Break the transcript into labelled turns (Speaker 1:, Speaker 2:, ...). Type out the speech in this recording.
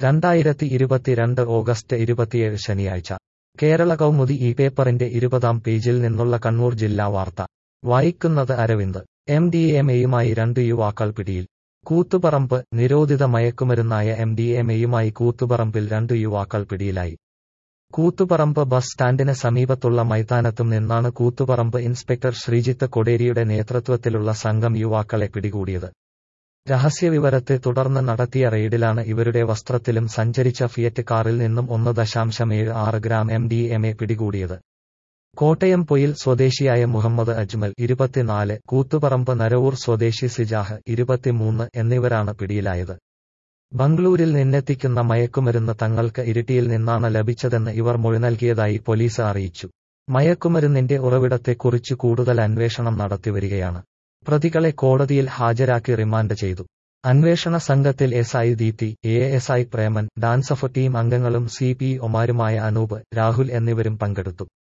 Speaker 1: രണ്ടായിരത്തി ഇരുപത്തിരണ്ട് ഓഗസ്റ്റ് ഇരുപത്തിയേഴ് ശനിയാഴ്ച കേരള കൗമുദി ഈ പേപ്പറിന്റെ ഇരുപതാം പേജിൽ നിന്നുള്ള കണ്ണൂർ ജില്ലാ വാർത്ത വായിക്കുന്നത് അരവിന്ദ് എം ഡി എം എയുമായി രണ്ട് യുവാക്കൾ പിടിയിൽ കൂത്തുപറമ്പ് നിരോധിത മയക്കുമരുന്നായ എം ഡി എം എയുമായി കൂത്തുപറമ്പിൽ രണ്ട് യുവാക്കൾ പിടിയിലായി കൂത്തുപറമ്പ് ബസ് സ്റ്റാൻഡിന് സമീപത്തുള്ള മൈതാനത്തും നിന്നാണ് കൂത്തുപറമ്പ് ഇൻസ്പെക്ടർ ശ്രീജിത്ത് കൊടേരിയുടെ നേതൃത്വത്തിലുള്ള സംഘം യുവാക്കളെ പിടികൂടിയത് രഹസ്യവിവരത്തെ തുടർന്ന് നടത്തിയ റെയ്ഡിലാണ് ഇവരുടെ വസ്ത്രത്തിലും സഞ്ചരിച്ച ഫിയറ്റ് കാറിൽ നിന്നും ഒന്ന് ദശാംശം ഏഴ് ആറ് gram M D M A പിടികൂടിയത് കോട്ടയം പൊയിൽ സ്വദേശിയായ മുഹമ്മദ് അജ്മൽ ഇരുപത്തിനാല് കൂത്തുപറമ്പ് നരവൂർ സ്വദേശി സിജാഹ് ഇരുപത്തിമൂന്ന് എന്നിവരാണ് പിടിയിലായത് ബംഗളൂരിൽ നിന്നെത്തിക്കുന്ന മയക്കുമരുന്ന് തങ്ങൾക്ക് ഇരിട്ടിയിൽ നിന്നാണ് ലഭിച്ചതെന്ന് ഇവർ മൊഴി നൽകിയതായി പോലീസ് അറിയിച്ചു മയക്കുമരുന്നിന്റെ ഉറവിടത്തെക്കുറിച്ച് കൂടുതൽ അന്വേഷണം നടത്തിവരികയാണ് പ്രതികളെ കോടതിയിൽ ഹാജരാക്കി റിമാൻഡ് ചെയ്തു അന്വേഷണ സംഘത്തിൽ S I Deepthi A S I Preman DANSAF team അംഗങ്ങളും സി പി ഒമാരുമായ അനൂപ് രാഹുൽ എന്നിവരും പങ്കെടുത്തു